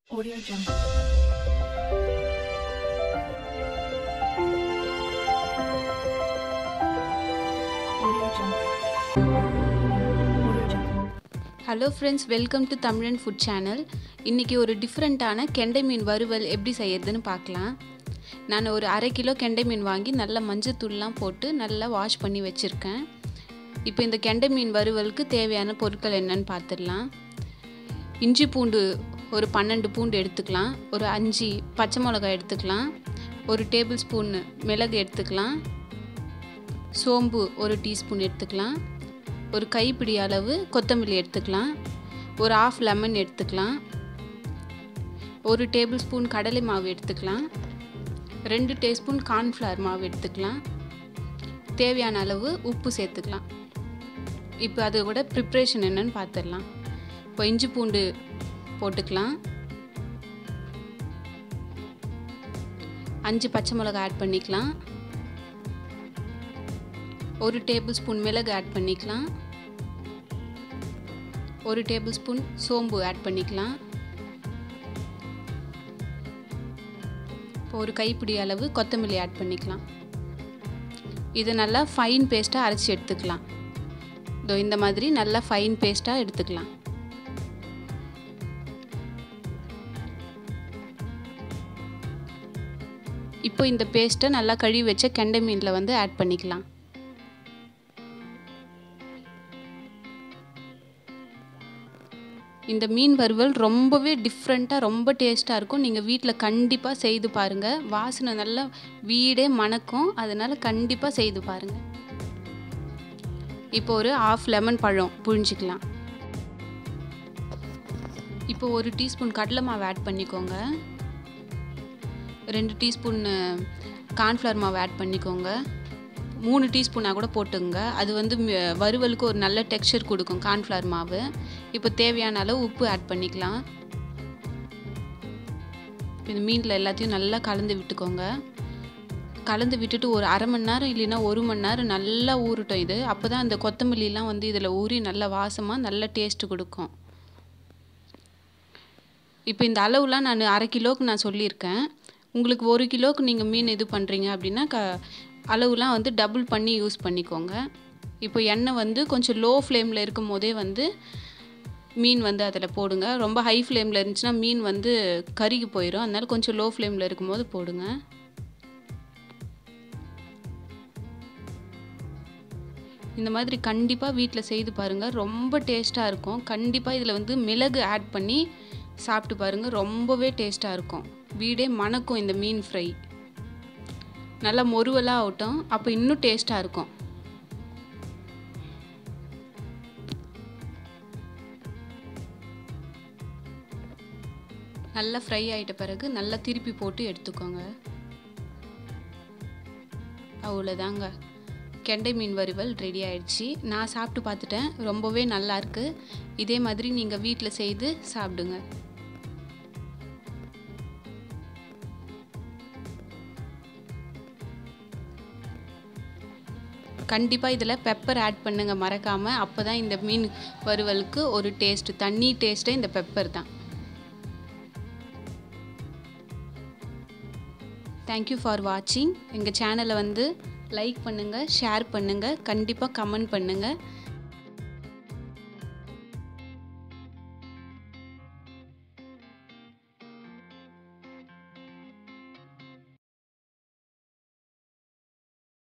Audio Jungle. Audio Jungle. Audio Jungle. Hello friends welcome to Tamilan food channel இன்றைக்கி ஒரு டிஃப்ரெண்ட்டான கெண்டை மீன் வறுவல் எப்படி செய்யறதுன்னு பார்க்கலாம் நான் ஒரு அரை கிலோ கெண்டை மீன் வாங்கி நல்லா மஞ்சத்தூள்லாம் போட்டு நல்லா வாஷ் பண்ணி வச்சுருக்கேன் இப்போ இந்த கெண்டை மீன் வறுவலுக்கு தேவையான பொருட்கள் என்னன்னு பார்த்துடலாம் இஞ்சி பூண்டு ஒரு பன்னெண்டு பூண்டு எடுத்துக்கலாம் ஒரு அஞ்சு பச்சை மிளகாய் எடுத்துக்கலாம் ஒரு டேபிள் ஸ்பூன் மிளகு எடுத்துக்கலாம் சோம்பு ஒரு டீஸ்பூன் எடுத்துக்கலாம் ஒரு கைப்பிடி அளவு கொத்தமல்லி எடுத்துக்கலாம் ஒரு ஆஃப் லெமன் எடுத்துக்கலாம் ஒரு டேபிள் ஸ்பூன் கடலை மாவு எடுத்துக்கலாம் ரெண்டு டீஸ்பூன் கார்ன்ஃப்ளவர் மாவு எடுத்துக்கலாம் தேவையான அளவு உப்பு சேர்த்துக்கலாம் இப்போ அதோட ப்ரிப்ரேஷன் என்னன்னு பார்த்துடலாம் இப்போ இஞ்சி பூண்டு போட்டுக்கலாம் அஞ்சு பச்சை மிளகாய் ஆட் பண்ணிக்கலாம் ஒரு டேபிள் ஸ்பூன் மிளகு ஆட் பண்ணிக்கலாம் ஒரு டேபிள் ஸ்பூன் சோம்பு ஆட் பண்ணிக்கலாம் இப்போ ஒரு கைப்பிடி அளவு கொத்தமல்லி ஆட் பண்ணிக்கலாம் இதை நல்லா ஃபைன் பேஸ்ட்டாக அரைச்சி எடுத்துக்கலாம் இதோ இந்த மாதிரி நல்லா ஃபைன் பேஸ்ட்டாக எடுத்துக்கலாம் இப்போ இந்த பேஸ்ட்டை நல்லா கழுவி வச்ச கெண்டை மீனில் வந்து ஆட் பண்ணிக்கலாம் இந்த மீன் வறுவல் ரொம்பவே டிஃப்ரெண்ட்டாக ரொம்ப டேஸ்ட்டாக இருக்கும் நீங்கள் வீட்டில் கண்டிப்பாக செய்து பாருங்கள் வாசனை நல்லா வீடே மணக்கும் அதனால் கண்டிப்பாக செய்து பாருங்கள் இப்போ ஒரு ஆஃப் லெமன் பழம் புழிஞ்சிக்கலாம் இப்போ ஒரு டீஸ்பூன் கடலை மாவு ஆட் பண்ணிக்கோங்க ரெண்டு டீஸ்பூன் கார்ன்ஃப்ளவர் மாவு ஆட் பண்ணிக்கோங்க மூணு டீஸ்பூனாக கூட போட்டுங்க அது வந்து ம- வறுவலுக்கு ஒரு நல்ல டெக்ஸ்சர் கொடுக்கும் கார்ன்ஃப்ளவர் மாவு இப்போ தேவையான அளவு உப்பு ஆட் பண்ணிக்கலாம் இந்த மீனில் எல்லாத்தையும் நல்லா கலந்து விட்டுக்கோங்க கலந்து விட்டுட்டு ஒரு அரை மணி நேரம் இல்லைன்னா ஒரு மணி நேரம் நல்லா ஊறட்டும் இது அப்போ தான் அந்த கொத்தமல்லிலாம் வந்து இதில் ஊறி நல்ல வாசமாக நல்ல டேஸ்ட்டு கொடுக்கும் இப்போ இந்த அளவுலாம் நான் அரை கிலோவுக்கு நான் சொல்லியிருக்கேன் உங்களுக்கு ஒரு கிலோவுக்கு நீங்கள் மீன் இது பண்ணுறீங்க அப்படின்னா க அளவுலாம் வந்து டபுள் பண்ணி யூஸ் பண்ணிக்கோங்க இப்போ எண்ணெய் வந்து கொஞ்சம் லோ ஃப்ளேமில் இருக்கும் போதே வந்து மீன் வந்து அதில் போடுங்க ரொம்ப ஹை ஃப்ளேமில் இருந்துச்சுன்னா மீன் வந்து கருகி போயிடும் அதனால கொஞ்சம் லோ ஃப்ளேமில் இருக்கும்போது போடுங்க இந்த மாதிரி கண்டிப்பாக வீட்டில் செய்து பாருங்கள் ரொம்ப டேஸ்ட்டாக இருக்கும் கண்டிப்பாக இதில் வந்து மிளகு ஆட் பண்ணி சாப்பிட்டு பாருங்கள் ரொம்பவே டேஸ்ட்டாக இருக்கும் வீடே மணக்கும் இந்த மீன் ஃப்ரை நல்லா மொருவலாக ஆகட்டும் அப்போ இன்னும் டேஸ்ட்டாக இருக்கும் நல்லா ஃப்ரை ஆகிட்ட பிறகு நல்லா திருப்பி போட்டு எடுத்துக்கோங்க அவ்வளோதாங்க கெண்டை மீன் வறுவல் ரெடி ஆயிடுச்சு நான் சாப்பிட்டு பார்த்துட்டேன் ரொம்பவே நல்லா இருக்கு இதே மாதிரி நீங்கள் வீட்டில் செய்து சாப்பிடுங்க கண்டிப்பாக இதில் பெப்பர் ஆட் பண்ணுங்க மறக்காமல் அப்போ தான் இந்த மீன் வறுவலுக்கு ஒரு டேஸ்ட் தண்ணி டேஸ்ட்டே இந்த பெப்பர் தான் தேங்க்யூ ஃபார் வாட்சிங் எங்கள் சேனலை வந்து லைக் பண்ணுங்கள் ஷேர் பண்ணுங்கள் கண்டிப்பாக கமெண்ட் பண்ணுங்கள்